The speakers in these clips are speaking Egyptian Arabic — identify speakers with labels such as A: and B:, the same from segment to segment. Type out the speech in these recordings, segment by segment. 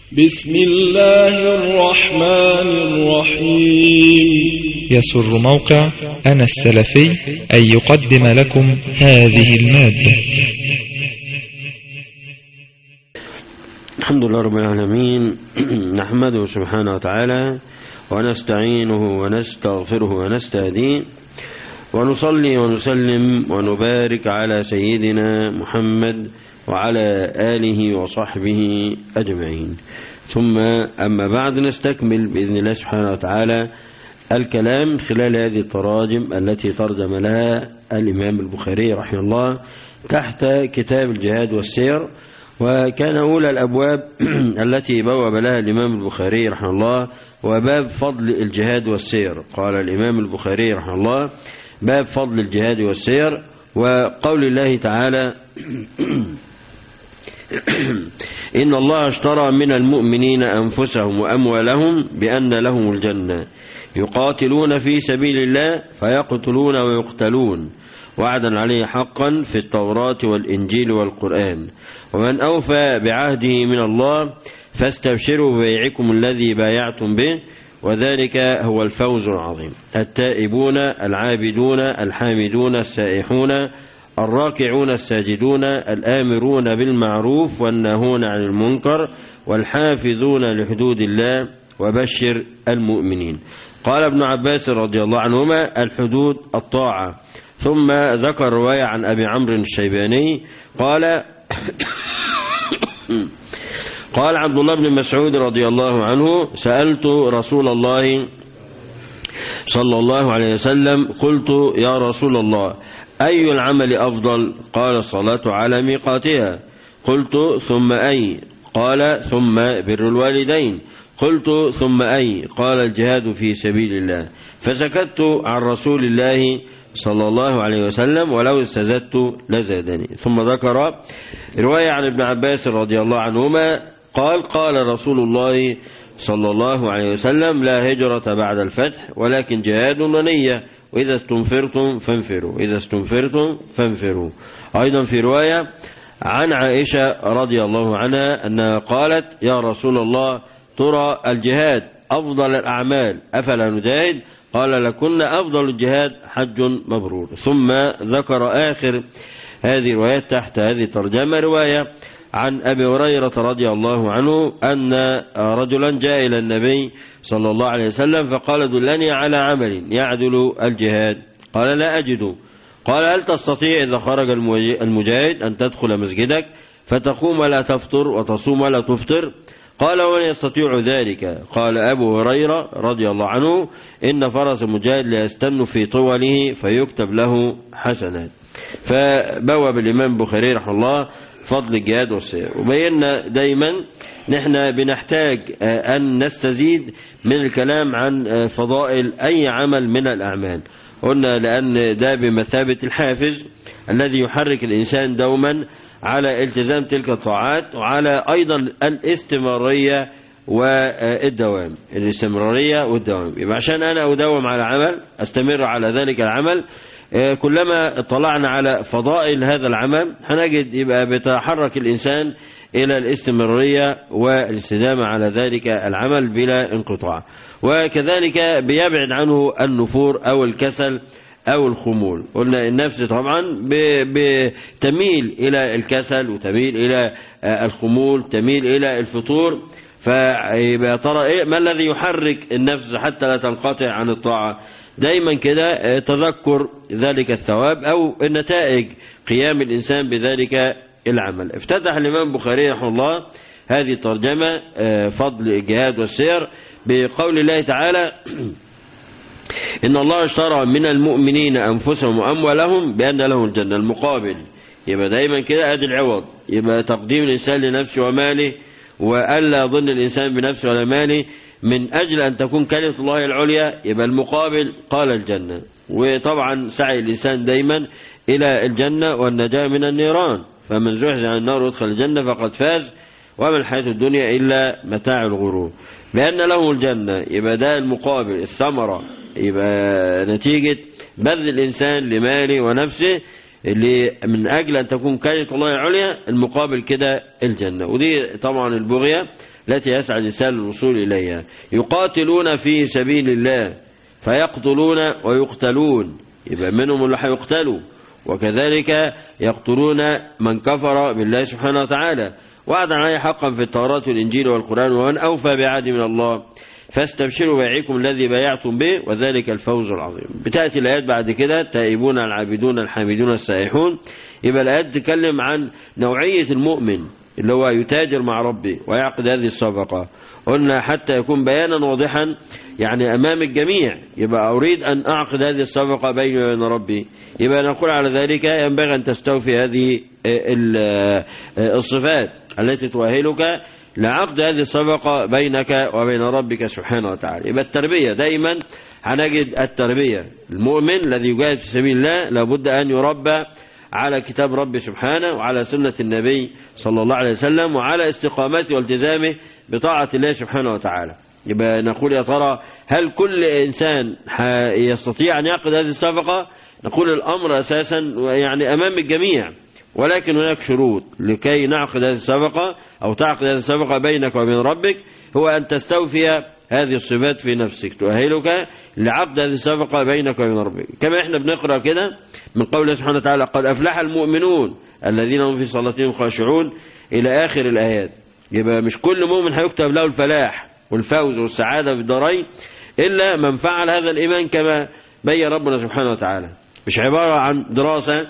A: بسم الله الرحمن الرحيم
B: يسر موقع أنا السلفي أن يقدم لكم هذه المادة
C: الحمد لله رب العالمين نحمده سبحانه وتعالى ونستعينه ونستغفره ونستهديه ونصلي ونسلم ونبارك على سيدنا محمد وعلى آله وصحبه أجمعين ثم أما بعد نستكمل بإذن الله سبحانه وتعالى الكلام خلال هذه التراجم التي ترجم لها الإمام البخاري رحمه الله تحت كتاب الجهاد والسير وكان أولى الأبواب التي بوب لها الإمام البخاري رحمه الله وباب فضل الجهاد والسير قال الإمام البخاري رحمه الله باب فضل الجهاد والسير وقول الله تعالى إن الله اشترى من المؤمنين أنفسهم وأموالهم بأن لهم الجنة يقاتلون في سبيل الله فيقتلون ويقتلون وعدا عليه حقا في التوراة والإنجيل والقرآن ومن أوفى بعهده من الله فاستبشروا ببيعكم الذي بايعتم به وذلك هو الفوز العظيم التائبون العابدون الحامدون السائحون الراكعون الساجدون الآمرون بالمعروف والناهون عن المنكر والحافظون لحدود الله وبشر المؤمنين قال ابن عباس رضي الله عنهما الحدود الطاعة ثم ذكر رواية عن أبي عمرو الشيباني قال قال عبد الله بن مسعود رضي الله عنه سألت رسول الله صلى الله عليه وسلم قلت يا رسول الله أي العمل أفضل قال الصلاة على ميقاتها قلت ثم أي قال ثم بر الوالدين قلت ثم أي قال الجهاد في سبيل الله فسكت عن رسول الله صلى الله عليه وسلم ولو استزدت لزادني ثم ذكر رواية عن ابن عباس رضي الله عنهما قال قال رسول الله صلى الله عليه وسلم لا هجرة بعد الفتح ولكن جهاد ونية وإذا استنفرتم فانفروا إذا استنفرتم فانفروا أيضا في رواية عن عائشة رضي الله عنها أنها قالت يا رسول الله ترى الجهاد أفضل الأعمال أفلا نجاهد قال لكن أفضل الجهاد حج مبرور ثم ذكر آخر هذه الروايات تحت هذه الترجمة رواية عن أبي هريرة رضي الله عنه أن رجلا جاء إلى النبي صلى الله عليه وسلم فقال دلني على عمل يعدل الجهاد قال لا أجد قال هل تستطيع إذا خرج المجاهد أن تدخل مسجدك فتقوم لا تفطر وتصوم لا تفطر قال ومن يستطيع ذلك قال أبو هريرة رضي الله عنه إن فرس المجاهد لا يستن في طوله فيكتب له حسنات فبوب الإمام بخاري رحمه الله فضل الجهاد والسير وبينا دايما نحن بنحتاج أن نستزيد من الكلام عن فضائل أي عمل من الأعمال قلنا لأن ده بمثابة الحافز الذي يحرك الإنسان دوما على التزام تلك الطاعات وعلى أيضا الاستمرارية والدوام الاستمرارية والدوام يبقى عشان أنا أداوم على عمل أستمر على ذلك العمل كلما اطلعنا على فضائل هذا العمل هنجد يبقى بيتحرك الإنسان إلى الاستمرارية والاستدامة على ذلك العمل بلا انقطاع وكذلك بيبعد عنه النفور أو الكسل أو الخمول قلنا النفس طبعا بتميل إلى الكسل وتميل إلى الخمول تميل إلى الفطور فيبقى ترى إيه ما الذي يحرك النفس حتى لا تنقطع عن الطاعة دايما كده تذكر ذلك الثواب أو النتائج قيام الإنسان بذلك العمل افتتح الإمام البخاري رحمه الله هذه الترجمة فضل الجهاد والسير بقول الله تعالى إن الله اشترى من المؤمنين أنفسهم وأموالهم بأن لهم الجنة المقابل يبقى دايما كده أدي العوض يبقى تقديم الإنسان لنفسه وماله وألا يظن الإنسان بنفسه ولا ماله من أجل أن تكون كلمة الله العليا يبقى المقابل قال الجنة وطبعا سعي الإنسان دايما إلى الجنة والنجاة من النيران فمن زحزح عن النار وادخل الجنة فقد فاز وما الحياة الدنيا إلا متاع الغرور بأن له الجنة يبقى ده المقابل الثمرة يبقى نتيجة بذل الإنسان لماله ونفسه اللي من أجل أن تكون كلمة الله العليا المقابل كده الجنة ودي طبعا البغية التي يسعى الإنسان للوصول إليها يقاتلون في سبيل الله فيقتلون ويقتلون يبقى منهم اللي هيقتلوا وكذلك يقتلون من كفر بالله سبحانه وتعالى وعدا عليه حقا في التوراة والإنجيل والقرآن ومن أوفى بعهد من الله فاستبشروا بيعكم الذي بايعتم به وذلك الفوز العظيم بتأتي الآيات بعد كده التائبون العابدون الحامدون السائحون يبقى الآيات تتكلم عن نوعية المؤمن اللي هو يتاجر مع ربه ويعقد هذه الصفقة قلنا حتى يكون بيانا واضحا يعني أمام الجميع يبقى أريد أن أعقد هذه الصفقة بيني وبين ربي يبقى نقول على ذلك ينبغي أن تستوفي هذه الصفات التي تؤهلك لعقد هذه الصفقة بينك وبين ربك سبحانه وتعالى يبقى التربية دائما هنجد التربية المؤمن الذي يجاهد في سبيل الله لابد أن يربى على كتاب ربي سبحانه وعلى سنة النبي صلى الله عليه وسلم وعلى استقامته والتزامه بطاعة الله سبحانه وتعالى يبقى نقول يا ترى هل كل إنسان يستطيع أن يعقد هذه الصفقة نقول الأمر أساسا يعني أمام الجميع ولكن هناك شروط لكي نعقد هذه الصفقة أو تعقد هذه الصفقة بينك وبين ربك هو أن تستوفي هذه الصفات في نفسك تؤهلك لعقد هذه الصفقة بينك وبين ربك كما احنا بنقرأ كده من قوله سبحانه وتعالى قد أفلح المؤمنون الذين هم في صلاتهم خاشعون إلى آخر الآيات يبقى مش كل مؤمن هيكتب له الفلاح والفوز والسعادة في الدارين إلا من فعل هذا الإيمان كما بين ربنا سبحانه وتعالى مش عبارة عن دراسة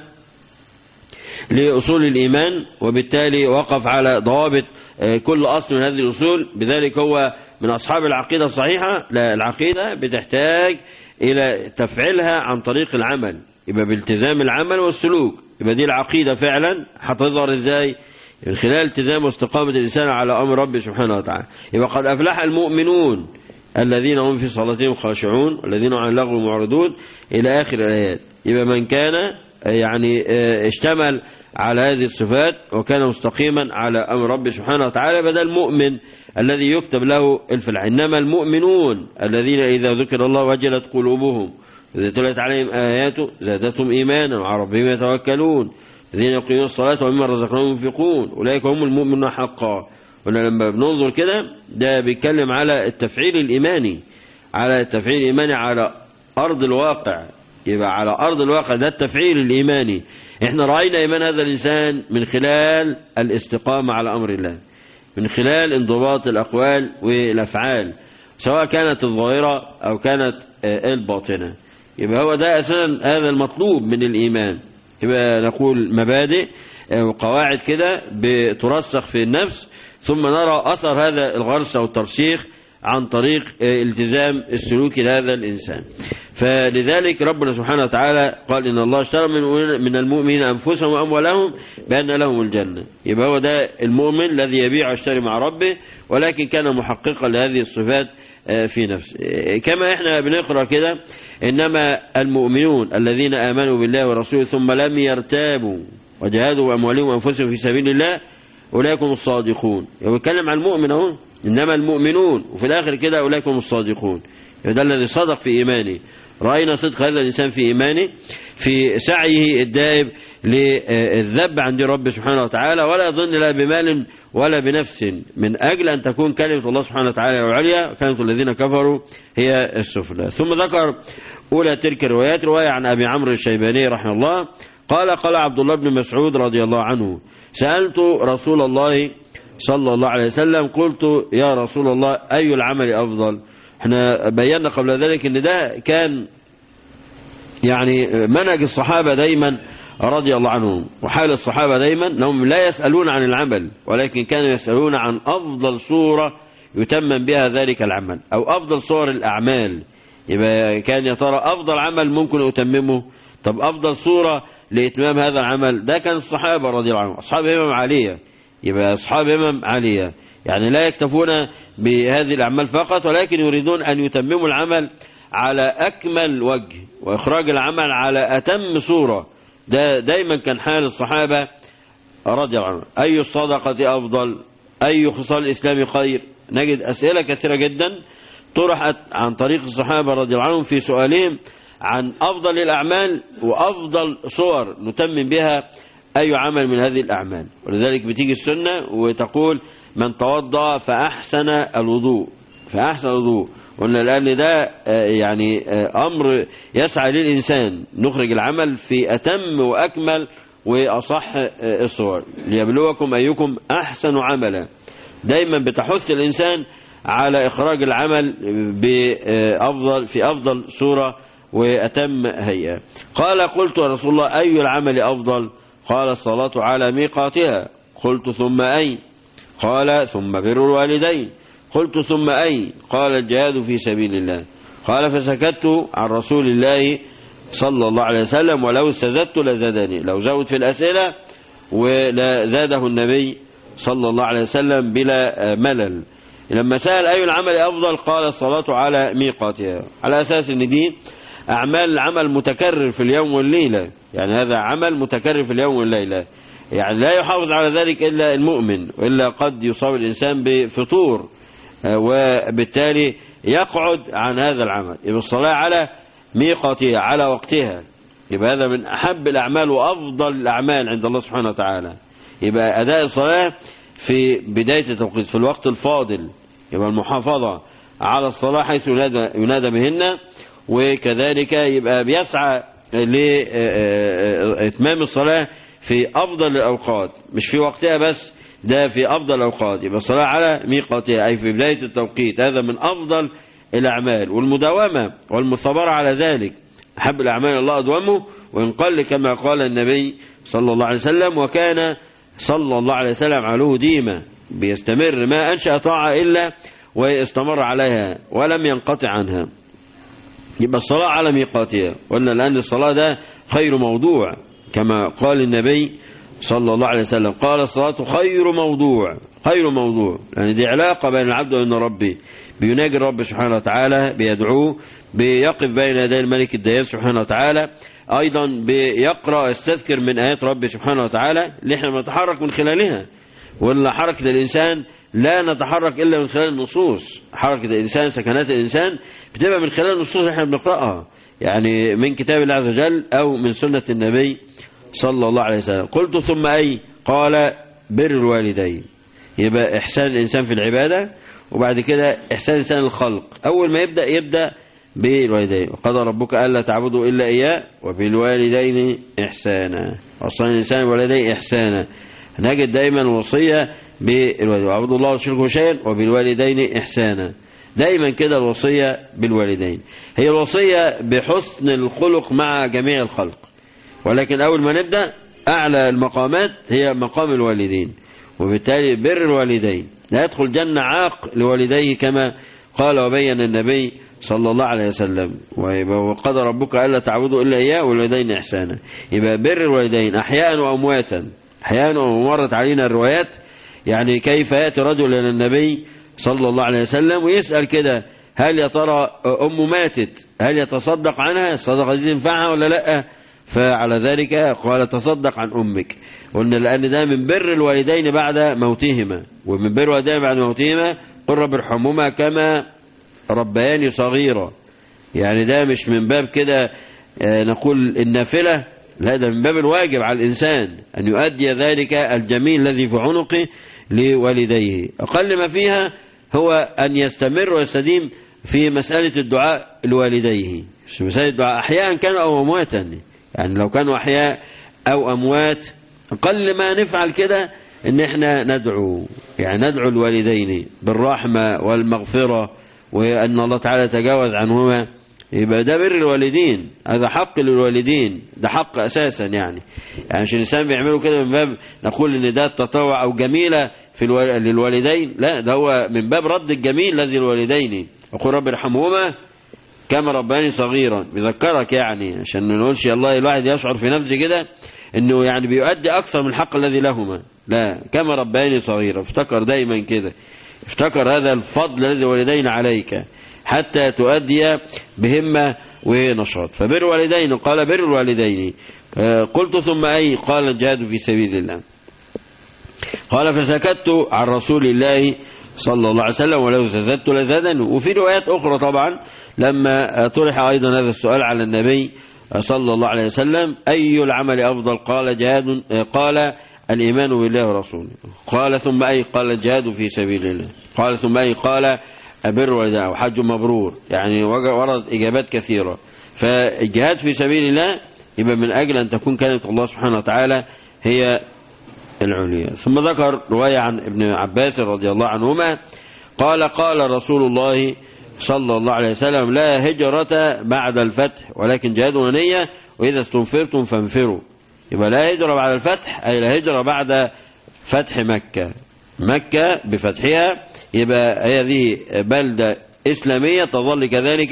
C: لأصول الإيمان وبالتالي وقف على ضوابط كل أصل من هذه الأصول بذلك هو من أصحاب العقيدة الصحيحة لا العقيدة بتحتاج إلى تفعيلها عن طريق العمل يبقى بالتزام العمل والسلوك يبقى دي العقيدة فعلا هتظهر ازاي من خلال التزام واستقامة الإنسان على أمر ربه سبحانه وتعالى يبقى قد أفلح المؤمنون الذين هم في صلاتهم خاشعون والذين عن اللغو معرضون إلى آخر الآيات يبقى من كان يعني اشتمل على هذه الصفات وكان مستقيما على أمر ربه سبحانه وتعالى بدل المؤمن الذي يكتب له الفلاح إنما المؤمنون الذين إذا ذكر الله وجلت قلوبهم إذا تلت عليهم آياته زادتهم إيمانا وعلى ربهم يتوكلون الذين يقيمون الصلاة ومما رزقناهم ينفقون أولئك هم المؤمنون حقا قلنا لما بننظر كده ده بيتكلم على التفعيل الإيماني على التفعيل الإيماني على أرض الواقع يبقى على أرض الواقع ده التفعيل الإيماني احنا رأينا إيمان هذا الإنسان من خلال الاستقامة على أمر الله من خلال انضباط الأقوال والأفعال سواء كانت الظاهرة أو كانت الباطنة يبقى هو ده أساسا هذا المطلوب من الإيمان يبقى نقول مبادئ وقواعد كده بترسخ في النفس ثم نرى أثر هذا الغرس أو الترسيخ عن طريق التزام السلوك لهذا الإنسان فلذلك ربنا سبحانه وتعالى قال إن الله اشترى من المؤمنين أنفسهم وأموالهم بأن لهم الجنة يبقى هو ده المؤمن الذي يبيع ويشتري مع ربه ولكن كان محققا لهذه الصفات في نفسه كما احنا بنقرأ كده إنما المؤمنون الذين آمنوا بالله ورسوله ثم لم يرتابوا وجاهدوا بأموالهم وأنفسهم في سبيل الله أولئك هم الصادقون يتكلم عن المؤمن اهو إنما المؤمنون وفي الآخر كده أولئك هم الصادقون ده الذي صدق في إيمانه رأينا صدق هذا الإنسان في إيمانه في سعيه الدائب للذب عند رب سبحانه وتعالى ولا يظن لا بمال ولا بنفس من أجل أن تكون كلمة الله سبحانه وتعالى وعليا كانت الذين كفروا هي السفلى ثم ذكر أولى تلك الروايات رواية عن أبي عمرو الشيباني رحمه الله قال قال عبد الله بن مسعود رضي الله عنه سألت رسول الله صلى الله عليه وسلم قلت يا رسول الله أي العمل أفضل احنا بينا قبل ذلك ان ده كان يعني منهج الصحابة دايما رضي الله عنهم وحال الصحابة دايما انهم لا يسألون عن العمل ولكن كانوا يسألون عن أفضل صورة يتمم بها ذلك العمل أو أفضل صور الأعمال يبقى كان يا ترى أفضل عمل ممكن أتممه طب أفضل صورة لإتمام هذا العمل ده كان الصحابة رضي الله عنهم أصحاب همم عالية يبقى أصحاب همم عالية يعني لا يكتفون بهذه الأعمال فقط ولكن يريدون أن يتمموا العمل على أكمل وجه وإخراج العمل على أتم صورة ده دايما كان حال الصحابة رضي الله عنهم أي الصدقة أفضل أي خصال الإسلام خير نجد أسئلة كثيرة جدا طرحت عن طريق الصحابة رضي الله عنهم في سؤالهم عن أفضل الأعمال وأفضل صور نتمم بها أي عمل من هذه الأعمال ولذلك بتيجي السنة وتقول من توضأ فأحسن الوضوء فأحسن الوضوء قلنا الآن ده يعني أمر يسعى للإنسان نخرج العمل في أتم وأكمل وأصح الصور ليبلوكم أيكم أحسن عملا دايما بتحث الإنسان على إخراج العمل بأفضل في أفضل صورة وأتم هيئة قال قلت يا رسول الله أي العمل أفضل قال الصلاة على ميقاتها قلت ثم أي قال ثم بر الوالدين قلت ثم أي قال الجهاد في سبيل الله قال فسكت عن رسول الله صلى الله عليه وسلم ولو استزدت لزادني لو زود في الأسئلة ولزاده النبي صلى الله عليه وسلم بلا ملل لما سأل أي العمل أفضل قال الصلاة على ميقاتها على أساس أن دي أعمال العمل متكرر في اليوم والليلة يعني هذا عمل متكرر في اليوم والليلة يعني لا يحافظ على ذلك إلا المؤمن وإلا قد يصاب الإنسان بفطور وبالتالي يقعد عن هذا العمل يبقى الصلاة على ميقاتها على وقتها يبقى هذا من أحب الأعمال وأفضل الأعمال عند الله سبحانه وتعالى يبقى أداء الصلاة في بداية التوقيت في الوقت الفاضل يبقى المحافظة على الصلاة حيث ينادى, ينادى بهن وكذلك يبقى بيسعى لإتمام الصلاة في أفضل الأوقات مش في وقتها بس ده في أفضل الأوقات يبقى الصلاة على ميقاتها أي في بداية التوقيت هذا من أفضل الأعمال والمداومة والمصابرة على ذلك أحب الأعمال الله أدومه وإن قل كما قال النبي صلى الله عليه وسلم وكان صلى الله عليه وسلم عليه ديما بيستمر ما أنشأ طاعة إلا واستمر عليها ولم ينقطع عنها يبقى الصلاة على ميقاتها قلنا الآن الصلاة ده خير موضوع كما قال النبي صلى الله عليه وسلم قال الصلاة خير موضوع خير موضوع يعني دي علاقة بين العبد وبين ربه بيناجي الرب سبحانه وتعالى بيدعوه بيقف بين يدي الملك الديان سبحانه وتعالى أيضا بيقرأ يستذكر من آيات رب سبحانه وتعالى اللي احنا بنتحرك من خلالها ولا حركة الإنسان لا نتحرك إلا من خلال النصوص حركة الإنسان سكنات الإنسان بتبقى من خلال النصوص احنا بنقرأها يعني من كتاب الله عز وجل أو من سنة النبي صلى الله عليه وسلم قلت ثم أي قال بر الوالدين يبقى إحسان الإنسان في العبادة وبعد كده إحسان الإنسان الخلق أول ما يبدأ يبدأ بالوالدين وقضى ربك ألا تعبدوا إلا إياه وبالوالدين إحسانا وصلنا الإنسان بالوالدين إحسانا نجد دائما وصية بالوالدين وعبدوا الله وشركوا شيئا وبالوالدين إحسانا دائما كده الوصية بالوالدين هي الوصية بحسن الخلق مع جميع الخلق ولكن أول ما نبدأ أعلى المقامات هي مقام الوالدين وبالتالي بر الوالدين لا يدخل جنة عاق لوالديه كما قال وبين النبي صلى الله عليه وسلم وقضى ربك ألا تعبدوا إلا إياه والوالدين إحسانا يبقى بر الوالدين أحياء وأمواتا أحيانا ومرت علينا الروايات يعني كيف يأتي رجل إلى النبي صلى الله عليه وسلم ويسأل كده هل يا ترى أم ماتت هل يتصدق عنها الصدقة دي تنفعها ولا لأ فعلى ذلك قال تصدق عن أمك قلنا لأن ده من بر الوالدين بعد موتهما ومن بر الوالدين بعد موتهما قل رب ارحمهما كما ربياني صغيرة يعني ده مش من باب كده نقول النافلة لا ده من باب الواجب على الإنسان أن يؤدي ذلك الجميل الذي في عنقه لوالديه أقل ما فيها هو أن يستمر ويستديم في مسألة الدعاء لوالديه في مسألة الدعاء أحياء كانوا أو أمواتا يعني لو كانوا أحياء أو أموات أقل ما نفعل كده إن إحنا ندعو يعني ندعو الوالدين بالرحمة والمغفرة وأن الله تعالى يتجاوز عنهما يبقى ده بر الوالدين هذا حق للوالدين ده حق أساسا يعني يعني مش الإنسان بيعملوا كده من باب نقول إن ده التطوع أو جميلة في الوال... للوالدين لا ده هو من باب رد الجميل الذي الوالدين يقول رب ارحمهما كما رباني صغيرا بيذكرك يعني عشان ما نقولش الله الواحد يشعر في نفسه كده انه يعني بيؤدي اكثر من الحق الذي لهما لا كما رباني صغيرا افتكر دايما كده افتكر هذا الفضل الذي والدين عليك حتى تؤدي بهمة ونشاط فبر والدين قال بر الوالدين قلت ثم أي قال الجهاد في سبيل الله قال فسكت عن رسول الله صلى الله عليه وسلم ولو زدت لزادني وفي روايات أخرى طبعا لما طرح أيضا هذا السؤال على النبي صلى الله عليه وسلم أي العمل أفضل قال جهاد قال الإيمان بالله ورسوله قال ثم أي قال الجهاد في سبيل الله قال ثم أي قال أبر والداء وحج مبرور يعني ورد إجابات كثيرة فالجهاد في سبيل الله يبقى من أجل أن تكون كلمة الله سبحانه وتعالى هي العليا ثم ذكر رواية عن ابن عباس رضي الله عنهما قال قال رسول الله صلى الله عليه وسلم لا هجرة بعد الفتح ولكن جهاد ونية وإذا استنفرتم فانفروا يبقى لا هجرة بعد الفتح أي لا هجرة بعد فتح مكة مكة بفتحها يبقى هذه بلدة إسلامية تظل كذلك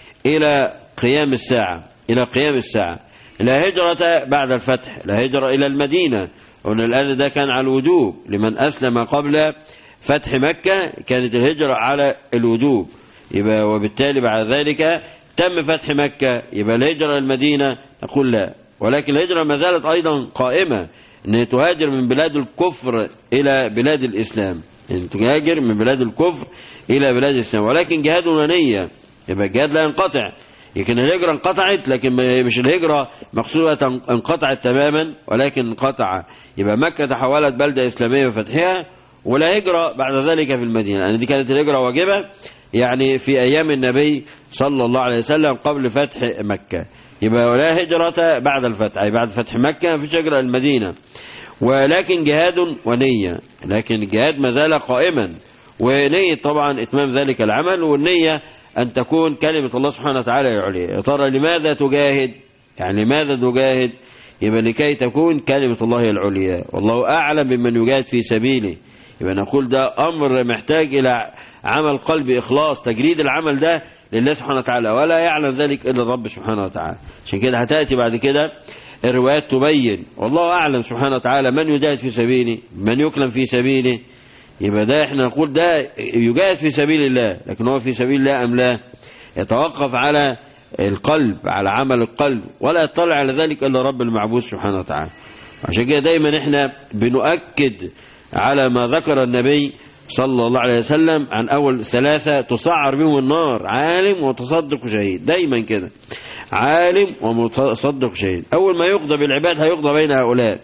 C: إلى قيام الساعة إلى قيام الساعة لا هجرة بعد الفتح لا هجرة إلى المدينة وأن الآن ده كان على الوجوب لمن أسلم قبل فتح مكة كانت الهجرة على الوجوب يبقى وبالتالي بعد ذلك تم فتح مكة يبقى الهجرة المدينة نقول لا ولكن الهجرة ما زالت أيضا قائمة أن تهاجر من بلاد الكفر إلى بلاد الإسلام أن تهاجر من بلاد الكفر إلى بلاد الإسلام ولكن جهاد ونية يبقى الجهاد لا ينقطع لكن الهجرة انقطعت لكن مش الهجرة مقصودة انقطعت تماما ولكن انقطع يبقى مكة تحولت بلدة إسلامية بفتحها ولا هجرة بعد ذلك في المدينة لأن دي كانت الهجرة واجبة يعني في أيام النبي صلى الله عليه وسلم قبل فتح مكة يبقى ولا هجرة بعد الفتح أي بعد فتح مكة في هجرة المدينة ولكن جهاد ونية لكن الجهاد ما زال قائما ونية طبعا إتمام ذلك العمل والنية أن تكون كلمة الله سبحانه وتعالى عليا يا ترى لماذا تجاهد يعني لماذا تجاهد يبقى لكي تكون كلمة الله العليا والله أعلم بمن يجاهد في سبيله يبقى نقول ده أمر محتاج إلى عمل قلب إخلاص تجريد العمل ده لله سبحانه وتعالى ولا يعلم ذلك إلا الرب سبحانه وتعالى عشان كده هتأتي بعد كده الروايات تبين والله أعلم سبحانه وتعالى من يجاهد في سبيله من يكلم في سبيله يبقى ده احنا نقول ده يجاهد في سبيل الله لكن هو في سبيل الله أم لا يتوقف على القلب على عمل القلب ولا يطلع على ذلك إلا رب المعبود سبحانه وتعالى عشان كده دايما احنا بنؤكد على ما ذكر النبي صلى الله عليه وسلم عن أول ثلاثة تصعر بهم النار عالم وتصدق شهيد دايما كده عالم ومتصدق شهيد أول ما يقضى بالعباد هيقضى بين هؤلاء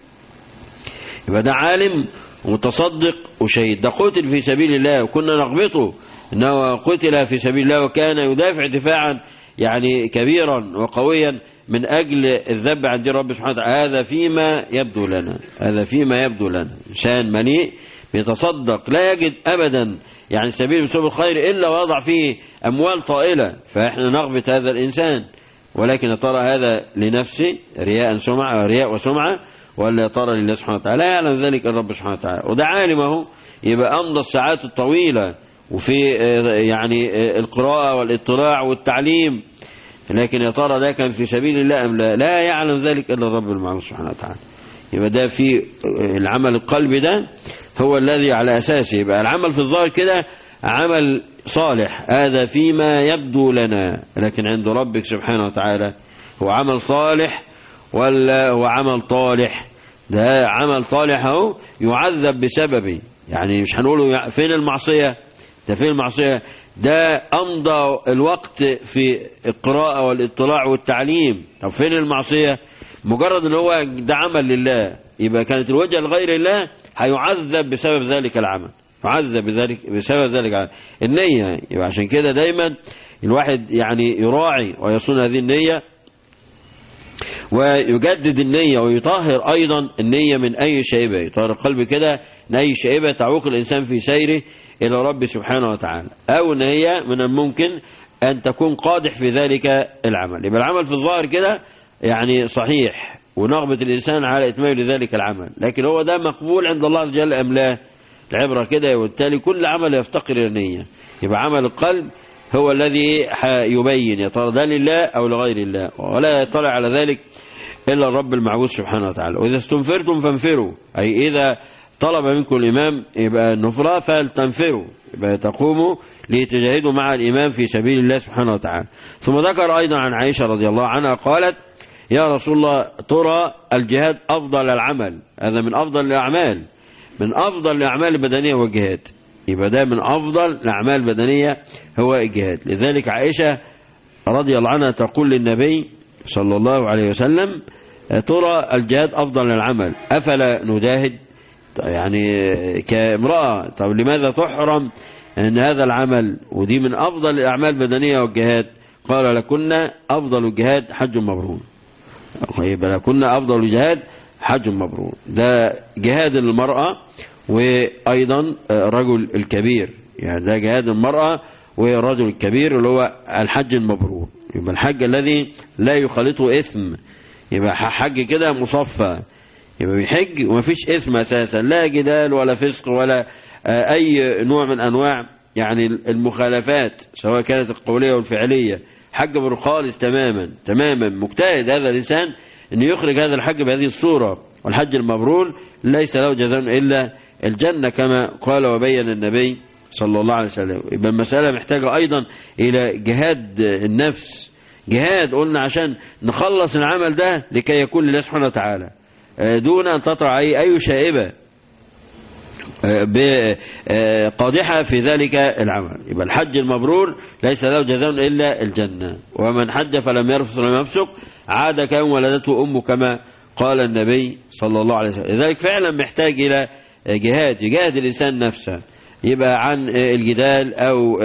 C: يبقى ده عالم ومتصدق وشهيد ده قتل في سبيل الله وكنا نغبطه انه قتل في سبيل الله وكان يدافع دفاعا يعني كبيرا وقويا من أجل الذب عن دين رب سبحانه وتعالى هذا فيما يبدو لنا هذا فيما يبدو لنا إنسان مليء بيتصدق لا يجد أبدا يعني سبيل من سبل الخير إلا وضع فيه أموال طائلة فإحنا نغبط هذا الإنسان ولكن ترى هذا لنفسه رياء سمعة رياء وسمعة ولا ترى لله سبحانه وتعالى لا يعلم ذلك الرب سبحانه وتعالى وده عالمه يبقى أمضى الساعات الطويلة وفي يعني القراءة والاطلاع والتعليم لكن يا ترى ده كان في سبيل الله أم لا لا يعلم ذلك إلا الرب المعبود سبحانه وتعالى يبقى ده في العمل القلبي ده هو الذي على أساسه يبقى العمل في الظاهر كده عمل صالح هذا فيما يبدو لنا لكن عند ربك سبحانه وتعالى هو عمل صالح ولا هو عمل طالح ده عمل طالح اهو يعذب بسببه يعني مش هنقوله فين المعصية ده فين المعصية ده أمضى الوقت في القراءة والاطلاع والتعليم طب فين المعصية مجرد ان هو ده عمل لله يبقى كانت الوجهة لغير الله هيعذب بسبب ذلك العمل يعذب بذلك بسبب ذلك العمل النية يبقى عشان كده دايما الواحد يعني يراعي ويصون هذه النية ويجدد النية ويطهر أيضا النية من أي شيبة يطهر القلب كده من أي شيبة تعوق الإنسان في سيره إلى رب سبحانه وتعالى أو أن هي من الممكن أن تكون قادح في ذلك العمل يبقى العمل في الظاهر كده يعني صحيح ونغبة الإنسان على إتمام لذلك العمل لكن هو ده مقبول عند الله عز وجل أم لا العبرة كده وبالتالي كل عمل يفتقر إلى النية يبقى عمل القلب هو الذي يبين يا ترى ده لله أو لغير الله ولا يطلع على ذلك إلا الرب المعبود سبحانه وتعالى وإذا استنفرتم فانفروا أي إذا طلب منكم الإمام يبقى النفرة فلتنفروا يبقى تقوموا لتجاهدوا مع الإمام في سبيل الله سبحانه وتعالى ثم ذكر أيضا عن عائشة رضي الله عنها قالت يا رسول الله ترى الجهاد أفضل العمل هذا من أفضل الأعمال من أفضل الأعمال البدنية هو الجهاد يبقى ده من أفضل الأعمال البدنية هو الجهاد لذلك عائشة رضي الله عنها تقول للنبي صلى الله عليه وسلم ترى الجهاد أفضل من العمل أفلا نجاهد يعني كامرأة طب لماذا تحرم أن هذا العمل ودي من أفضل الأعمال البدنية والجهاد قال لكنا أفضل الجهاد حج مبرور يبقى لكنا أفضل الجهاد حج مبرور ده جهاد المرأة وأيضا الرجل الكبير يعني ده جهاد المرأة والرجل الكبير اللي هو الحج المبرور يبقى الحج الذي لا يخالطه إثم يبقى حج كده مصفى يبقى بيحج ومفيش إثم أساسا لا جدال ولا فسق ولا أي نوع من أنواع يعني المخالفات سواء كانت القولية والفعلية حج مبرور خالص تماما تماما مجتهد هذا الإنسان أن يخرج هذا الحج بهذه الصورة والحج المبرور ليس له جزاء إلا الجنة كما قال وبين النبي صلى الله عليه وسلم يبقى المسألة محتاجة أيضا إلى جهاد النفس جهاد قلنا عشان نخلص العمل ده لكي يكون لله سبحانه وتعالى دون أن تطرع أي, أي شائبة قادحة في ذلك العمل يبقى الحج المبرور ليس له جزاء إلا الجنة ومن حج فلم يرفث ولم يفسق عاد كيوم ولدته أمه كما قال النبي صلى الله عليه وسلم لذلك فعلا محتاج إلى جهاد يجاهد الإنسان نفسه يبقى عن الجدال أو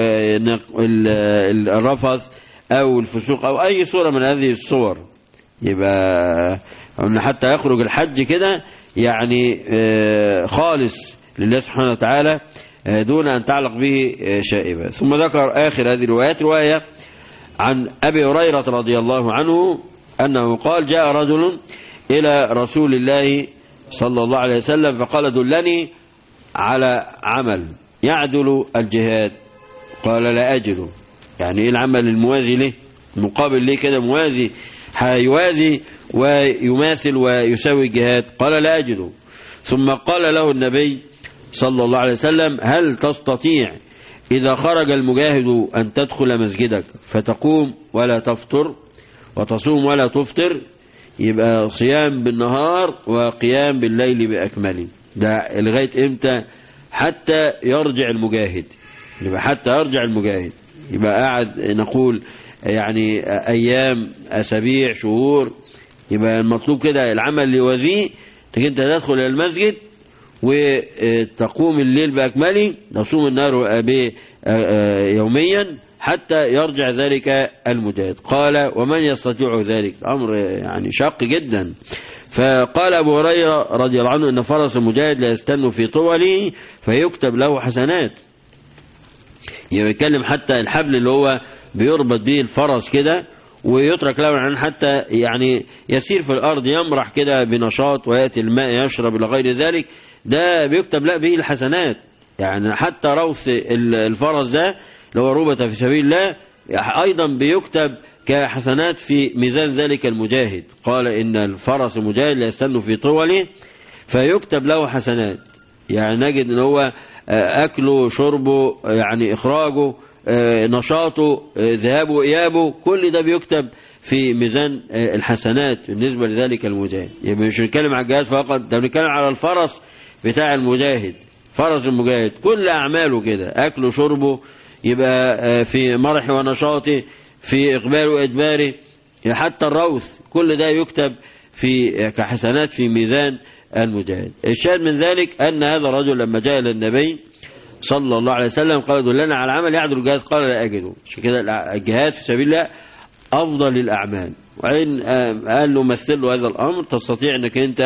C: الرفث أو الفسوق أو أي صورة من هذه الصور يبقى حتى يخرج الحج كده يعني خالص لله سبحانه وتعالى دون أن تعلق به شائبة ثم ذكر آخر هذه الروايات رواية عن أبي هريرة رضي الله عنه أنه قال جاء رجل إلى رسول الله صلى الله عليه وسلم فقال دلني على عمل يعدل الجهاد قال لا أجد يعني إيه العمل الموازي له مقابل ليه كده موازي هيوازي ويماثل ويساوي الجهاد قال لا أجد ثم قال له النبي صلى الله عليه وسلم هل تستطيع إذا خرج المجاهد أن تدخل مسجدك فتقوم ولا تفطر وتصوم ولا تفطر يبقى صيام بالنهار وقيام بالليل بأكمله ده لغاية إمتى حتى يرجع المجاهد يبقى حتى يرجع المجاهد يبقى قاعد نقول يعني أيام أسابيع شهور يبقى المطلوب كده العمل اللي يوازيه انك انت تدخل الى المسجد وتقوم الليل بأكمله تصوم النار يوميا حتى يرجع ذلك المجاهد قال ومن يستطيع ذلك أمر يعني شاق جدا فقال أبو هريرة رضي الله عنه إن فرس المجاهد لا يستن في طوله فيكتب له حسنات يعني يتكلم حتى الحبل اللي هو بيربط به الفرس كده ويترك له عن حتى يعني يسير في الأرض يمرح كده بنشاط ويأتي الماء يشرب إلى غير ذلك ده بيكتب لا به الحسنات يعني حتى روث الفرس ده لو ربط في سبيل الله أيضا بيكتب كحسنات في ميزان ذلك المجاهد قال إن الفرس المجاهد لا يستن في طوله فيكتب له حسنات يعني نجد ان هو أكله شربه يعني إخراجه نشاطه ذهابه وإيابه كل ده بيكتب في ميزان الحسنات بالنسبة لذلك المجاهد يبقى مش بنتكلم على الجهاز فقط ده بنتكلم على الفرس بتاع المجاهد فرس المجاهد كل أعماله كده أكله شربه يبقى في مرح ونشاطه في إقبال وإدباره حتى الروث كل ده يكتب في كحسنات في ميزان المجاهد الشاهد من ذلك أن هذا الرجل لما جاء إلى النبي صلى الله عليه وسلم قال دلنا على عمل يعدل الجهاد قال لا أجده عشان كده الجهاد في سبيل الله أفضل الأعمال وعين قال له مثل له هذا الأمر تستطيع أنك أنت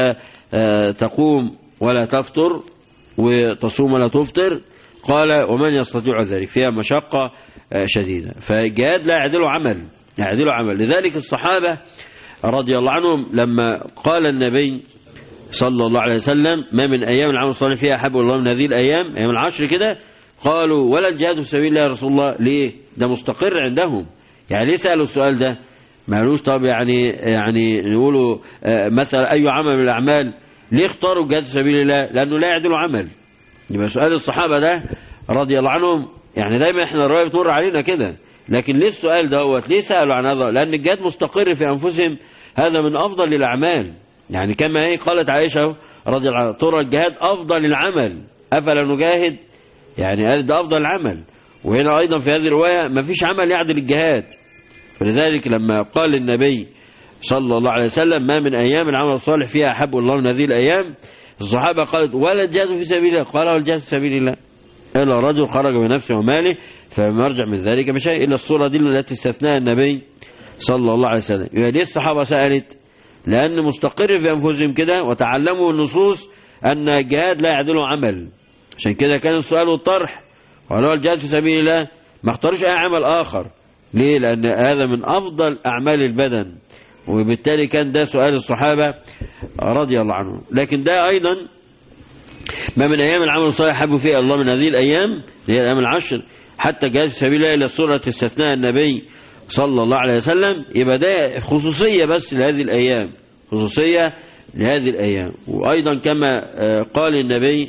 C: تقوم ولا تفطر وتصوم ولا تفطر قال ومن يستطيع ذلك فيها مشقة شديدة فالجهاد لا يعدله عمل لا يعدله عمل لذلك الصحابة رضي الله عنهم لما قال النبي صلى الله عليه وسلم ما من أيام العمل الصالح فيها أحب الله من هذه الأيام أيام العشر كده قالوا ولا الجهاد في سبيل الله يا رسول الله ليه ده مستقر عندهم يعني ليه سألوا السؤال ده ما قالوش طب يعني يعني نقولوا مثلا أي عمل من الأعمال ليه اختاروا الجهاد في سبيل الله لأنه لا يعدل عمل يبقى سؤال الصحابة ده رضي الله عنهم يعني دايما احنا الرواية بتمر علينا كده لكن ليه السؤال دوت ليه سألوا عن هذا لأن الجهاد مستقر في أنفسهم هذا من أفضل الأعمال يعني كما هي قالت عائشة رضي الله عنها ترى الجهاد أفضل العمل أفلا نجاهد يعني قال ده أفضل العمل وهنا أيضا في هذه الرواية ما فيش عمل يعدل الجهاد فلذلك لما قال النبي صلى الله عليه وسلم ما من أيام العمل الصالح فيها أحب الله من هذه الأيام الصحابة قالت ولا الجهاد في سبيل الله قال الجهاد في سبيل الله إلا رجل خرج بنفسه وماله فما يرجع من ذلك بشيء إلا الصورة دي التي استثناها النبي صلى الله عليه وسلم يبقى ليه الصحابة سألت لأن مستقر في أنفسهم كده وتعلموا النصوص أن الجهاد لا يعدله عمل عشان كده كان السؤال والطرح ولو الجهاد في سبيل الله ما اختاروش أي عمل آخر ليه لأن هذا من أفضل أعمال البدن وبالتالي كان ده سؤال الصحابة رضي الله عنهم لكن ده أيضا ما من أيام العمل الصالح حبوا فيها الله من هذه الأيام اللي هي الأيام العشر حتى جاءت في سبيل الله إلى سورة استثناء النبي صلى الله عليه وسلم يبقى ده خصوصية بس لهذه الأيام خصوصية لهذه الأيام وأيضا كما قال النبي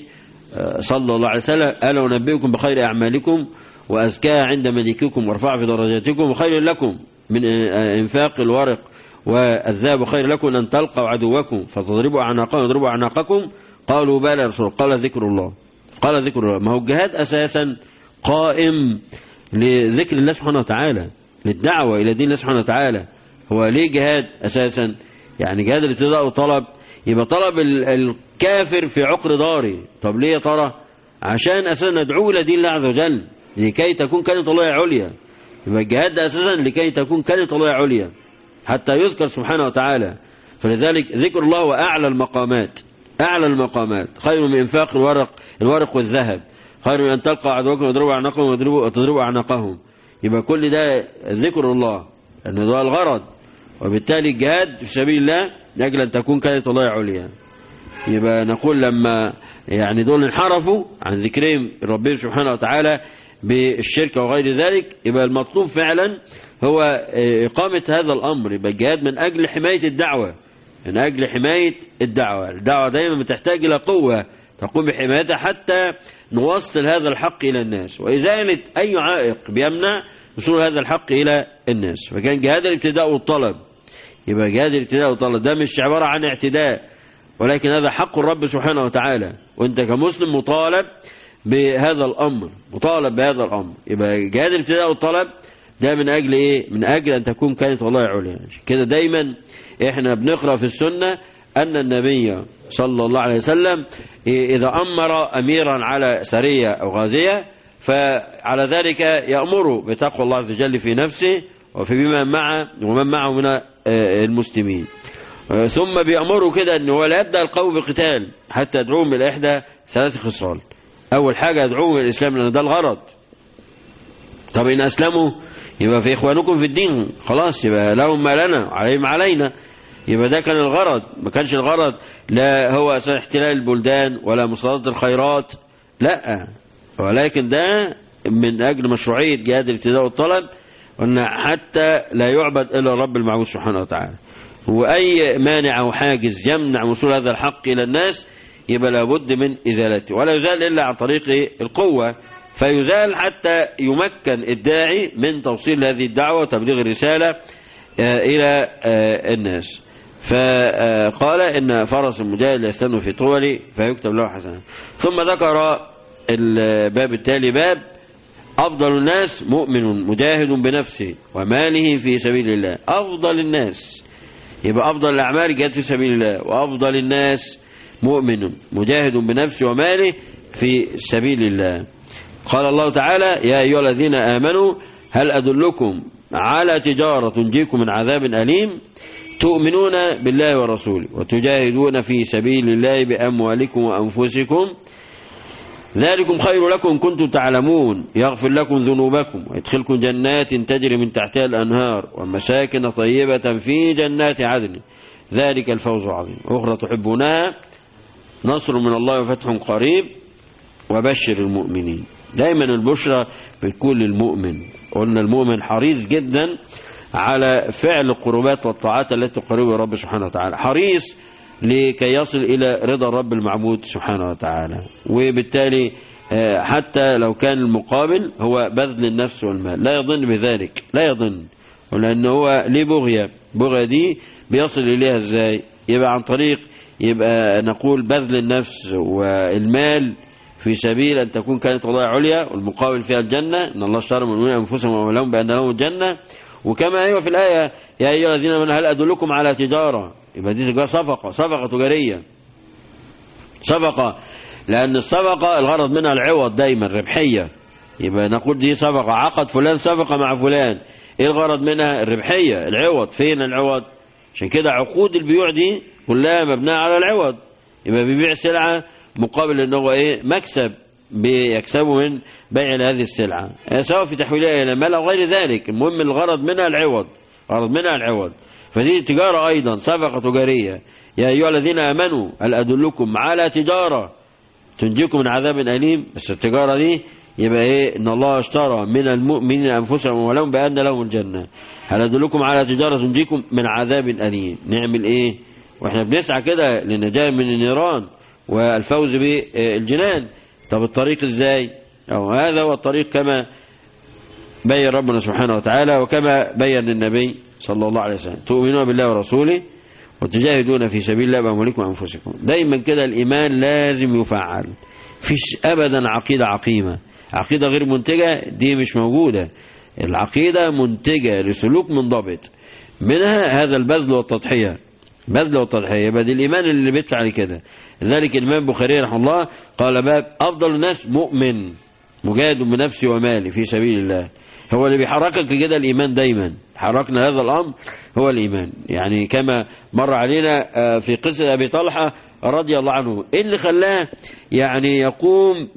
C: صلى الله عليه وسلم ألا أنبئكم بخير أعمالكم وأزكاها عند ملككم وارفع في درجاتكم وخير لكم من إنفاق الورق والذهب خير لكم أن تلقوا عدوكم فتضربوا أعناقهم ويضربوا أعناقكم قالوا بلى يا رسول قال ذكر الله قال ذكر الله ما هو الجهاد أساسا قائم لذكر الله سبحانه وتعالى للدعوة إلى دين الله سبحانه وتعالى هو ليه جهاد أساسا يعني جهاد الابتداء وطلب يبقى طلب الكافر في عقر داري طب ليه يا ترى عشان أساسا ندعو إلى دين الله عز وجل لكي تكون كلمة الله عليا يبقى الجهاد ده أساسا لكي تكون كلمة الله عليا حتى يذكر سبحانه وتعالى فلذلك ذكر الله هو أعلى المقامات أعلى المقامات خير من إنفاق الورق الورق والذهب خير من أن تلقى عدوكم وتضربوا أعناقهم وتضربوا أعناقهم يبقى كل ده ذكر الله لأن ده الغرض وبالتالي الجهاد في سبيل الله لأجل أن تكون كلمة الله عليا يبقى نقول لما يعني دول انحرفوا عن ذكرهم ربهم سبحانه وتعالى بالشرك وغير ذلك يبقى المطلوب فعلا هو إقامة هذا الأمر يبقى الجهاد من أجل حماية الدعوة من أجل حماية الدعوة الدعوة دائما بتحتاج إلى قوة تقوم بحمايتها حتى نوصل هذا الحق إلى الناس وإزالة أي عائق بيمنع وصول هذا الحق إلى الناس فكان جهاد الابتداء والطلب يبقى جهاد الابتداء والطلب ده مش عبارة عن اعتداء ولكن هذا حق الرب سبحانه وتعالى وانت كمسلم مطالب بهذا الأمر مطالب بهذا الأمر يبقى جهاد الابتداء والطلب ده من أجل إيه من أجل أن تكون كلمة الله عليا كده دايما إحنا بنقرأ في السنة أن النبي صلى الله عليه وسلم إذا أمر أميرا على سرية أو غازية فعلى ذلك يأمر بتقوى الله عز وجل في نفسه وفي بمن معه ومن معه من المسلمين ثم بيأمروا كده أنه لا يبدأ القوم بقتال حتى يدعوهم إلى إحدى ثلاث خصال أول حاجة يدعوهم إلى الإسلام لأن ده الغرض طب إن أسلموا يبقى في إخوانكم في الدين خلاص يبقى لهم ما لنا عليهم علينا يبقى ده كان الغرض ما كانش الغرض لا هو احتلال البلدان ولا مصادرة الخيرات لا ولكن ده من أجل مشروعية جهاد الابتداء والطلب أن حتى لا يعبد إلا الرب المعبود سبحانه وتعالى وأي مانع أو حاجز يمنع وصول هذا الحق إلى الناس يبقى لابد من إزالته ولا يزال إلا عن طريق القوة فيزال حتى يمكن الداعي من توصيل هذه الدعوة وتبليغ الرسالة إلى الناس فقال إن فرس المجاهد يستنى في طول فيكتب له حسنا ثم ذكر الباب التالي باب أفضل الناس مؤمن مجاهد بنفسه وماله في سبيل الله أفضل الناس يبقى أفضل الأعمال جاءت في سبيل الله وأفضل الناس مؤمن مجاهد بنفسه وماله في سبيل الله قال الله تعالى يا أيها الذين آمنوا هل أدلكم على تجارة تنجيكم من عذاب أليم تؤمنون بالله ورسوله وتجاهدون في سبيل الله بأموالكم وأنفسكم ذلكم خير لكم إن كنتم تعلمون يغفر لكم ذنوبكم ويدخلكم جنات تجري من تحتها الأنهار ومساكن طيبة في جنات عدن ذلك الفوز العظيم أخرى تحبونها نصر من الله وفتح قريب وبشر المؤمنين دايما البشرى بتكون للمؤمن قلنا المؤمن حريص جدا على فعل القربات والطاعات التي تقربه الرب سبحانه وتعالى حريص لكي يصل إلى رضا الرب المعبود سبحانه وتعالى وبالتالي حتى لو كان المقابل هو بذل النفس والمال لا يظن بذلك لا يظن لأن هو ليه بغية بغية دي بيصل إليها ازاي يبقى عن طريق يبقى نقول بذل النفس والمال في سبيل أن تكون كانت الله عليا والمقابل فيها الجنة إن الله اشترى من المؤمنين أنفسهم وأموالهم بأن لهم الجنة وكما أيوة في الآية يا أيها الذين آمنوا هل أدلكم على تجارة يبقى دي تجارة صفقة صفقة تجارية صفقة لأن الصفقة الغرض منها العوض دايما ربحية يبقى نقول دي صفقة عقد فلان صفقة مع فلان ايه الغرض منها الربحية العوض فين العوض عشان كده عقود البيوع دي كلها مبنية على العوض يبقى بيبيع سلعة مقابل ان هو ايه مكسب بيكسبه من بيع هذه السلعة سواء في تحويلها الى مال او غير ذلك المهم الغرض منها العوض غرض منها العوض فدي تجارة ايضا صفقة تجارية يا ايها الذين امنوا هل ادلكم على تجارة تنجيكم من عذاب أليم بس التجارة دي يبقى ايه ان الله اشترى من المؤمنين انفسهم ولهم بان لهم الجنه هل ادلكم على تجاره تنجيكم من عذاب اليم نعمل ايه واحنا بنسعى كده للنجاه من النيران والفوز بالجنان طب الطريق ازاي او هذا هو الطريق كما بين ربنا سبحانه وتعالى وكما بين النبي صلى الله عليه وسلم تؤمنون بالله ورسوله وتجاهدون في سبيل الله بأموالكم وأنفسكم دايما كده الإيمان لازم يفعل فيش أبدا عقيدة عقيمة عقيدة غير منتجة دي مش موجودة العقيدة منتجة لسلوك منضبط منها هذا البذل والتضحية بذل والتضحية يبقى دي الإيمان اللي بيدفع لكده لذلك الإمام البخاري رحمه الله قال باب أفضل الناس مؤمن مجاهد بنفسه ومالي في سبيل الله هو اللي بيحركك كده الإيمان دايما حركنا هذا الأمر هو الإيمان يعني كما مر علينا في قصة أبي طلحة رضي الله عنه إيه اللي خلاه يعني يقوم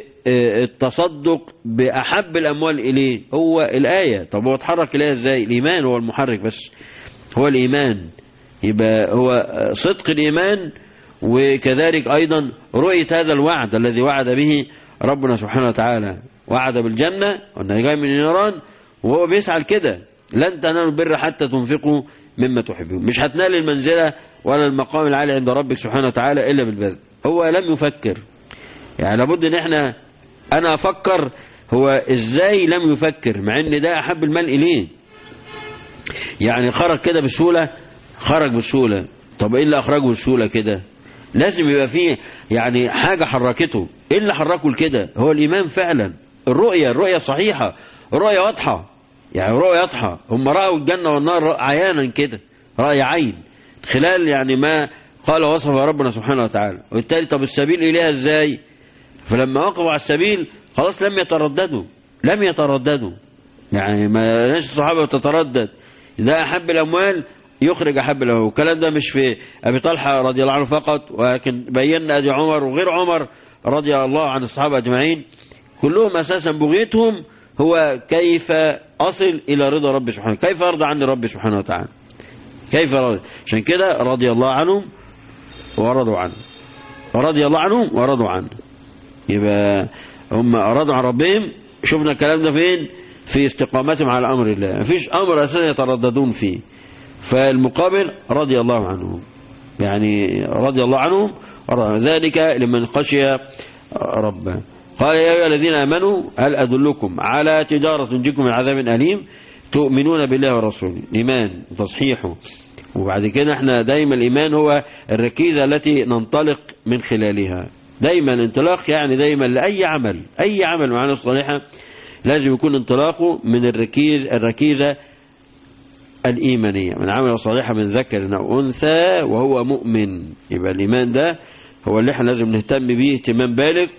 C: بالتصدق بأحب الأموال إليه هو الآية طب هو اتحرك الآية إزاي الإيمان هو المحرك بس هو الإيمان يبقى هو صدق الإيمان وكذلك أيضا رؤية هذا الوعد الذي وعد به ربنا سبحانه وتعالى وعد بالجنة وأنه جاي من النيران وهو بيسعى لكده لن تنالوا البر حتى تنفقوا مما تحبون مش هتنال المنزلة ولا المقام العالي عند ربك سبحانه وتعالى إلا بالبذل هو لم يفكر يعني لابد ان احنا انا افكر هو ازاي لم يفكر مع ان ده احب المال اليه يعني خرج كده بسهولة خرج بسهولة طب ايه اللي اخرجه بسهولة كده لازم يبقى فيه يعني حاجة حركته ايه اللي حركه لكده هو الايمان فعلا الرؤية الرؤية صحيحة الرؤية واضحة يعني رؤية واضحة هم رأوا الجنة والنار عيانا كده رأي عين خلال يعني ما قال وصف ربنا سبحانه وتعالى وبالتالي طب السبيل إليها ازاي فلما وقفوا على السبيل خلاص لم يترددوا لم يترددوا يعني ما ليش الصحابة تتردد إذا أحب الأموال يخرج أحب الأموال والكلام ده مش في أبي طلحة رضي الله عنه فقط ولكن بينا أبي عمر وغير عمر رضي الله عن الصحابة أجمعين كلهم أساسا بغيتهم هو كيف أصل إلى رضا ربي سبحانه كيف أرضى عني ربي سبحانه وتعالى كيف رضي عشان كده رضي الله عنهم ورضوا عنه رضي الله عنهم ورضوا عنه يبقى هم رضوا عن ربهم شفنا الكلام ده فين في استقامتهم على أمر الله مفيش أمر أساسا يترددون فيه فالمقابل رضي الله عنهم يعني رضي الله عنهم ورضوا ذلك لمن خشي ربه قال يا أيها الذين آمنوا هل أدلكم على تجارة تنجيكم من عذاب أليم تؤمنون بالله ورسوله الإيمان وتصحيحه وبعد كده احنا دايما الإيمان هو الركيزة التي ننطلق من خلالها دايما انطلاق يعني دايما لأي عمل أي عمل معنا صالحة لازم يكون انطلاقه من الركيز الركيزة الإيمانية من عمل صالحة من ذكر أو أنثى وهو مؤمن يبقى الإيمان ده هو اللي احنا لازم نهتم به اهتمام بالغ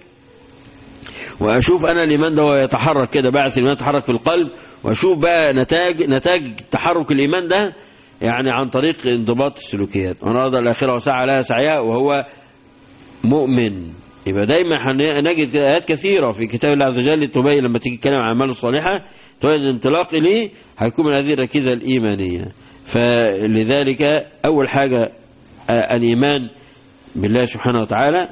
C: واشوف انا الايمان ده هو يتحرك كده بعث الايمان يتحرك في القلب واشوف بقى نتاج نتاج تحرك الايمان ده يعني عن طريق انضباط السلوكيات وانا ارضى الاخره وسعى لها سعيها وهو مؤمن يبقى دايما نجد ايات كثيره في كتاب الله عز وجل تبين لما تيجي تتكلم عن اعمال الصالحه تبين الانطلاق اليه هيكون من هذه الركيزه الايمانيه فلذلك اول حاجه الايمان بالله سبحانه وتعالى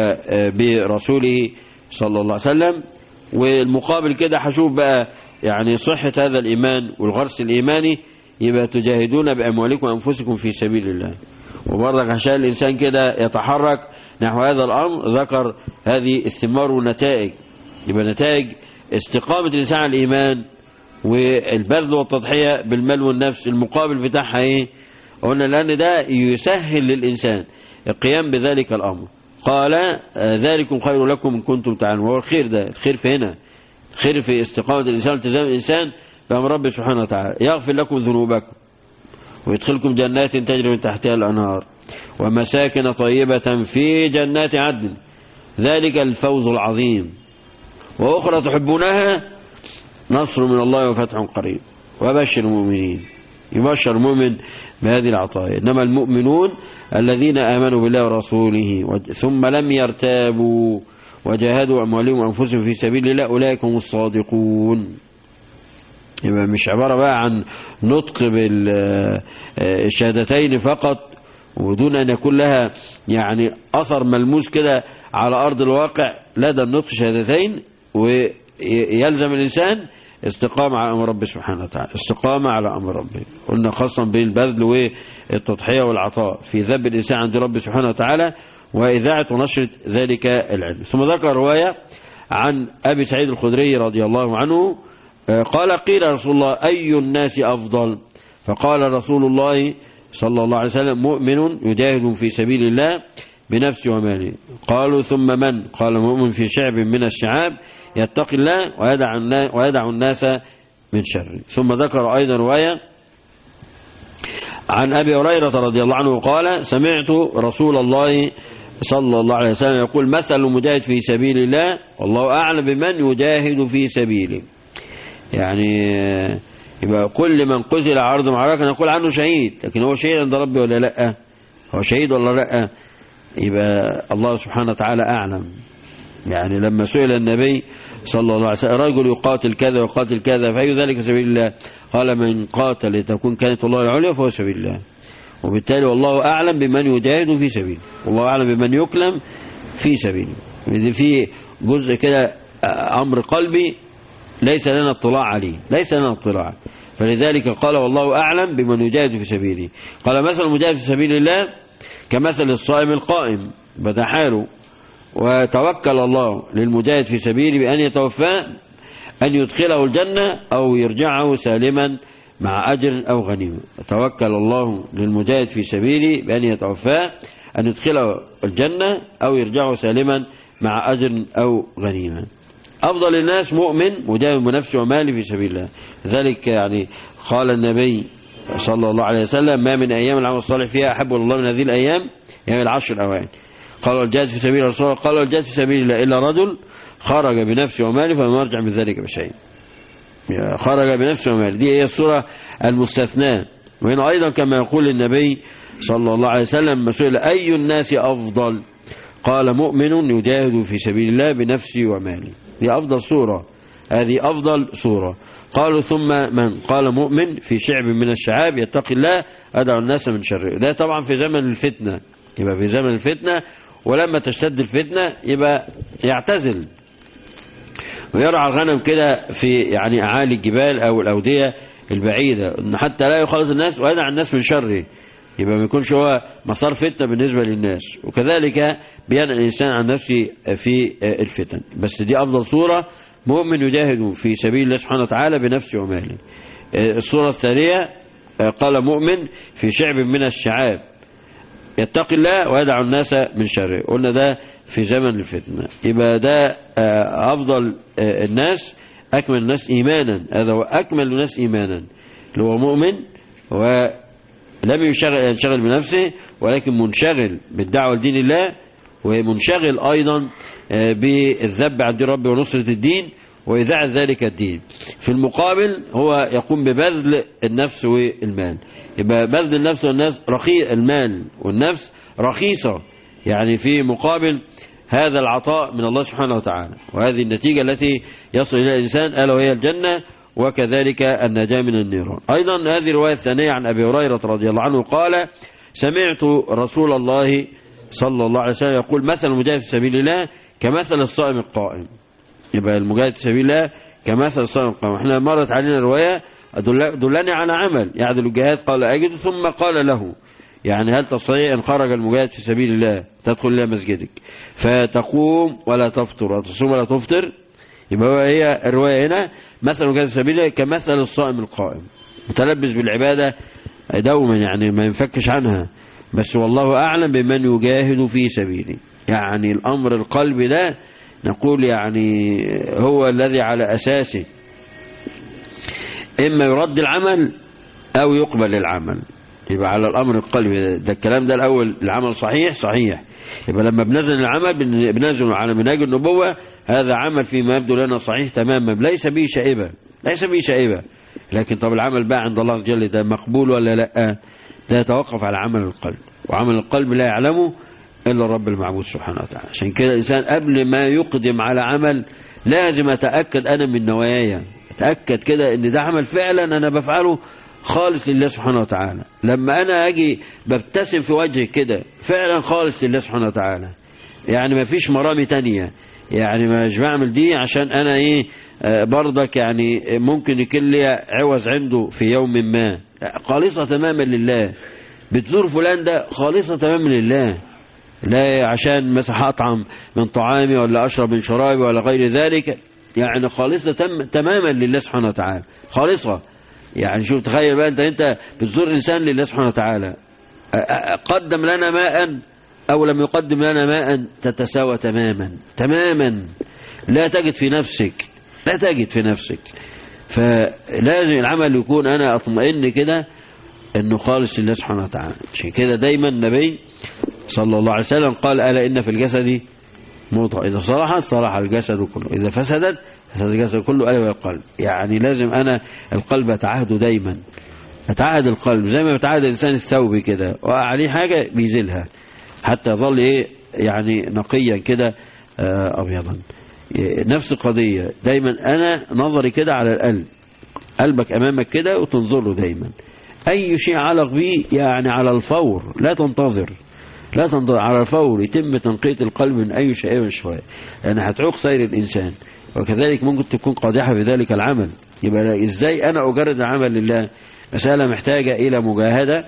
C: وبرسوله صلى الله عليه وسلم والمقابل كده هشوف بقى يعني صحة هذا الإيمان والغرس الإيماني يبقى تجاهدون بأموالكم وأنفسكم في سبيل الله وبرضك عشان الإنسان كده يتحرك نحو هذا الأمر ذكر هذه الثمار والنتائج يبقى نتائج استقامة الإنسان على الإيمان والبذل والتضحية بالمال والنفس المقابل بتاعها إيه قلنا لأن ده يسهل للإنسان القيام بذلك الأمر قال ذلكم خير لكم إن كنتم تعلمون وهو الخير ده الخير في هنا الخير في استقامة الإنسان والتزام الإنسان بأمر رب سبحانه وتعالى يغفر لكم ذنوبكم ويدخلكم جنات تجري من تحتها الأنهار ومساكن طيبة في جنات عدن ذلك الفوز العظيم وأخرى تحبونها نصر من الله وفتح قريب وبشر المؤمنين يبشر المؤمن بهذه العطايا إنما المؤمنون الذين آمنوا بالله ورسوله ثم لم يرتابوا وجاهدوا أموالهم وأنفسهم في سبيل الله أولئك هم الصادقون يبقى مش عبارة بقى عن نطق بالشهادتين فقط ودون أن يكون لها يعني أثر ملموس كده على أرض الواقع لدى النطق شهادتين ويلزم الإنسان استقامة على أمر ربه سبحانه وتعالى استقامة على أمر ربه قلنا خاصة بالبذل والتضحية والعطاء في ذب الإنسان عند ربه سبحانه وتعالى وإذاعة ونشر ذلك العلم ثم ذكر رواية عن أبي سعيد الخدري رضي الله عنه قال قيل رسول الله أي الناس أفضل فقال رسول الله صلى الله عليه وسلم مؤمن يجاهد في سبيل الله بنفسه وماله قالوا ثم من قال مؤمن في شعب من الشعاب يتقي الله ويدع ويدع الناس من شره ثم ذكر أيضا رواية عن أبي هريرة رضي الله عنه قال سمعت رسول الله صلى الله عليه وسلم يقول مثل المجاهد في سبيل الله والله أعلم بمن يجاهد في سبيله يعني يبقى كل من قتل عرض معركة نقول عنه شهيد لكن هو شهيد عند ربي ولا لا هو شهيد ولا لا يبقى الله سبحانه وتعالى أعلم يعني لما سئل النبي صلى الله عليه وسلم رجل يقاتل كذا ويقاتل كذا فأي ذلك سبيل الله قال من قاتل لتكون كانت الله العليا فهو سبيل الله وبالتالي والله أعلم بمن يجاهد في سبيله والله أعلم بمن يكلم في سبيله في جزء كده أمر قلبي ليس لنا اطلاع عليه ليس لنا اطلاع فلذلك قال والله أعلم بمن يجاهد في سبيله قال مثل المجاهد في سبيل الله كمثل الصائم القائم بدا حاله وتوكل الله للمجاهد في سبيله بأن يتوفاه أن يدخله الجنة أو يرجعه سالما مع أجر أو غنيمة توكل الله للمجاهد في سبيله بأن يتوفاه أن يدخله الجنة أو يرجعه سالما مع أجر أو غنيمة أفضل الناس مؤمن مجاهد بنفسه وماله في سبيل الله ذلك يعني قال النبي صلى الله عليه وسلم ما من أيام العمل الصالح فيها أحب الله من هذه الأيام يعني العشر الأوائل قال الجهاد في سبيل الله قال الجهاد في سبيل الله إلا رجل خرج بنفسه وماله فما يرجع من ذلك بشيء خرج بنفسه وماله دي هي الصورة المستثناة وهنا أيضا كما يقول النبي صلى الله عليه وسلم مسؤول أي الناس أفضل قال مؤمن يجاهد في سبيل الله بنفسه وماله دي أفضل صورة هذه أفضل صورة قالوا ثم من قال مؤمن في شعب من الشعاب يتقي الله أدعو الناس من شره ده طبعا في زمن الفتنة يبقى في زمن الفتنة ولما تشتد الفتنة يبقى يعتزل ويرعى الغنم كده في يعني أعالي الجبال أو الأودية البعيدة حتى لا يخالط الناس ويدع الناس من شره يبقى ما يكونش هو مسار فتنة بالنسبة للناس وكذلك بيان الإنسان عن نفسه في الفتن بس دي أفضل صورة مؤمن يجاهد في سبيل الله سبحانه وتعالى بنفسه وماله الصورة الثانية قال مؤمن في شعب من الشعاب يتقي الله ويدع الناس من شره قلنا ده في زمن الفتنة يبقى ده أفضل الناس أكمل الناس إيمانا هذا هو أكمل الناس إيمانا اللي هو مؤمن ولم يشغل ينشغل بنفسه ولكن منشغل بالدعوة لدين الله ومنشغل أيضا بالذب عن دين ربه ونصرة الدين وإذاعة ذلك الدين في المقابل هو يقوم ببذل النفس والمال يبقى بذل النفس والناس رخي المال والنفس رخيصة يعني في مقابل هذا العطاء من الله سبحانه وتعالى وهذه النتيجة التي يصل إلى الإنسان ألا وهي الجنة وكذلك النجاة من النيران أيضا هذه الرواية الثانية عن أبي هريرة رضي الله عنه قال سمعت رسول الله صلى الله عليه وسلم يقول مثل المجاهد في سبيل الله كمثل الصائم القائم يبقى المجاهد في سبيل الله كمثل الصائم القائم احنا مرت علينا رواية دلني على عمل يعدل الجهاد قال أجد ثم قال له يعني هل تستطيع أن خرج المجاهد في سبيل الله تدخل إلى مسجدك فتقوم ولا تفطر وتصوم ولا تفطر يبقى هي الرواية هنا مثل المجاهد في سبيل الله كمثل الصائم القائم متلبس بالعبادة دوما يعني ما ينفكش عنها بس والله أعلم بمن يجاهد في سبيله يعني الأمر القلب ده نقول يعني هو الذي على أساسه إما يرد العمل أو يقبل العمل يبقى على الأمر القلبي ده الكلام ده الأول العمل صحيح صحيح يبقى لما بنزل العمل بن- بنزل على منهج النبوة هذا عمل فيما يبدو لنا صحيح تماما ليس به شائبة ليس به شائبة لكن طب العمل بقى عند الله عز وجل ده مقبول ولا لا ده يتوقف على عمل القلب وعمل القلب لا يعلمه إلا رب المعبود سبحانه وتعالى عشان كده الإنسان قبل ما يقدم على عمل لازم أتأكد أنا من نواياي أتأكد كده إن ده عمل فعلا أنا بفعله خالص لله سبحانه وتعالى لما أنا أجي ببتسم في وجهك كده فعلا خالص لله سبحانه وتعالى يعني ما فيش مرامي تانية يعني مش بعمل دي عشان أنا إيه آه، برضك يعني ممكن يكون لي عوز عنده في يوم ما لا، خالصة تماما لله بتزور فلان ده خالصة تماما لله لا عشان مثلا هطعم من طعامي ولا أشرب من شرابي ولا غير ذلك يعني خالصة تم تماما لله سبحانه وتعالى خالصة يعني شوف تخيل بقى انت انت بتزور انسان لله سبحانه وتعالى أ- أ- قدم لنا ماء او لم يقدم لنا ماء تتساوى تماما تماما لا تجد في نفسك لا تجد في نفسك فلازم العمل يكون انا اطمئن كده انه خالص لله سبحانه وتعالى عشان كده دايما النبي صلى الله عليه وسلم قال الا ان في الجسد مضغه اذا صلحت صلح الجسد كله اذا فسدت فسد الجسد كله الا القلب يعني لازم انا القلب اتعهده دايما اتعهد القلب زي ما بتعهد الانسان الثوبي كده وقع عليه حاجه بيزيلها حتى يظل ايه يعني نقيا كده آه، ابيضا إيه، نفس القضيه دايما انا نظري كده على القلب قلبك امامك كده وتنظر له دايما اي شيء علق به يعني على الفور لا تنتظر لا تنتظر على الفور يتم تنقية القلب من اي شيء من شوية لان هتعوق سير الانسان وكذلك ممكن تكون قادحة في ذلك العمل يبقى ازاي انا اجرد العمل لله مسألة محتاجة الى مجاهدة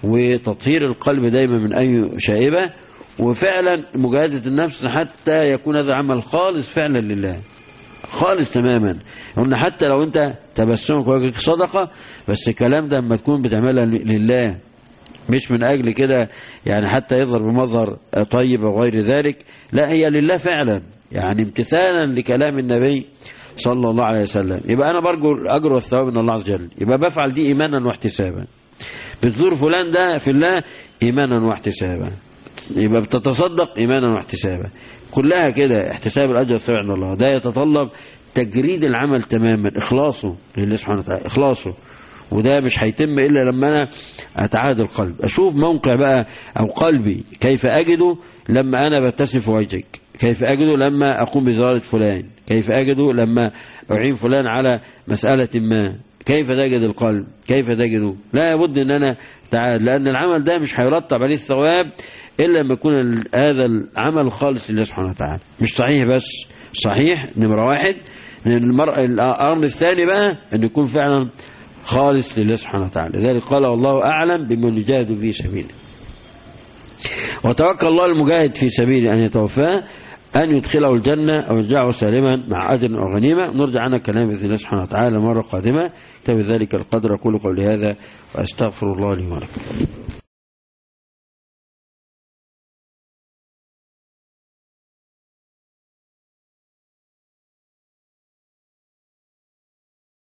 C: وتطهير القلب دايما من اي شائبة وفعلا مجاهدة النفس حتى يكون هذا عمل خالص فعلا لله خالص تماما قلنا حتى لو انت تبسمك وجهك صدقة بس الكلام ده لما تكون بتعملها لله مش من أجل كده يعني حتى يظهر بمظهر طيب أو غير ذلك لا هي لله فعلا يعني امتثالا لكلام النبي صلى الله عليه وسلم يبقى أنا برجو الأجر والثواب من الله عز وجل يبقى بفعل دي إيمانا واحتسابا بتزور فلان ده في الله إيمانا واحتسابا يبقى بتتصدق إيمانا واحتسابا كلها كده احتساب الأجر والثواب عند الله ده يتطلب تجريد العمل تماما إخلاصه لله سبحانه وتعالى إخلاصه وده مش هيتم إلا لما أنا أتعاد القلب أشوف موقع بقى أو قلبي كيف أجده لما أنا ببتسم في وجهك كيف أجده لما أقوم بزيارة فلان كيف أجده لما أعين فلان على مسألة ما كيف تجد القلب كيف تجده لا بد أن أنا تعاد لأن العمل ده مش هيرتب عليه الثواب إلا لما يكون ال- هذا العمل خالص لله سبحانه وتعالى مش صحيح بس صحيح نمرة واحد المرء الأمر الثاني بقى أن يكون فعلا خالص لله سبحانه وتعالى لذلك قال والله أعلم بمن يجاهد في سبيله وتوكل الله المجاهد في سبيله أن يتوفاه أن يدخله الجنة أو يرجعه سالما مع أجر أو غنيمة نرجع عنها كلام بإذن الله سبحانه وتعالى مرة قادمة كتب ذلك القدر أقول قولي هذا وأستغفر الله لي ولكم